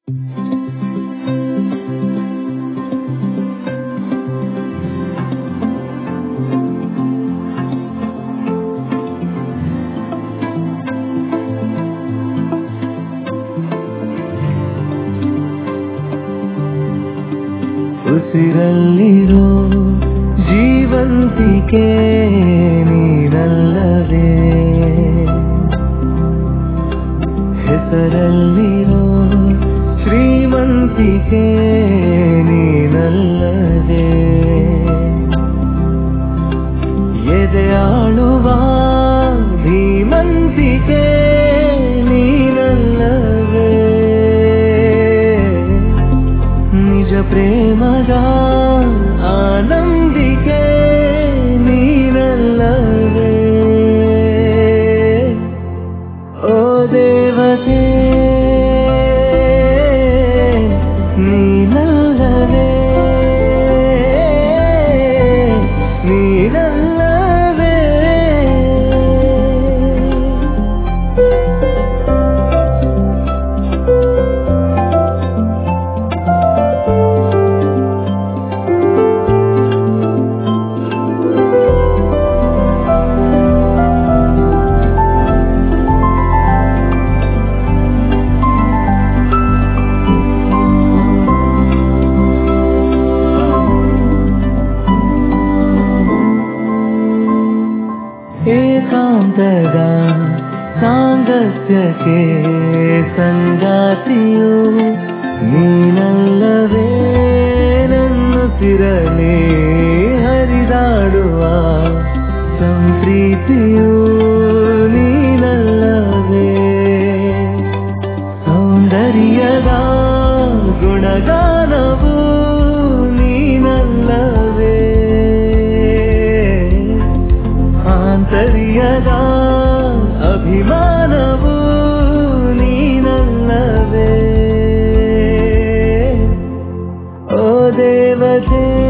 ಉಸಿರಲ್ಲಿರೋ ಜೀವಂತಿಕೆ ನೀನಲ್ಲವೇ ಹೆಸರಲ್ಲಿರೋ ಶ್ರೀಮಂತಿಕೆ ನೀನಲ್ಲವೇ ಎದೆಯಾಳುವ ಧೀಮಂತಿಕೆ ನೀನಲ್ಲವೇ ನಿಜ ಪ್ರೇಮದ ಆನಂದಿಕೆ ನೀನಲ್ಲವೇ ಓ ದೇವತೆ ನೀನಲ್ಲವೇ ನೀನಲ್ಲವೇ ಏಕಾಂತದ ಸಾಂಗತ್ಯಕ್ಕೆ ಸಂಗಾತಿಯು ನೀನಲ್ಲವೇ ನನ್ನುಸಿರಲಿ ಹರಿದಾಡುವ ಸಂಪ್ರೀತಿಯು ನೀನಲ್ಲವೇ ಸೌಂದರ್ಯದ ಗುಣಗಾನವು ನೀನಲ್ಲವೇ ಆಂತರ್ಯದ ಅಭಿಮಾನವು ನೀನಲ್ಲವೇ ಓ ದೇವತೆ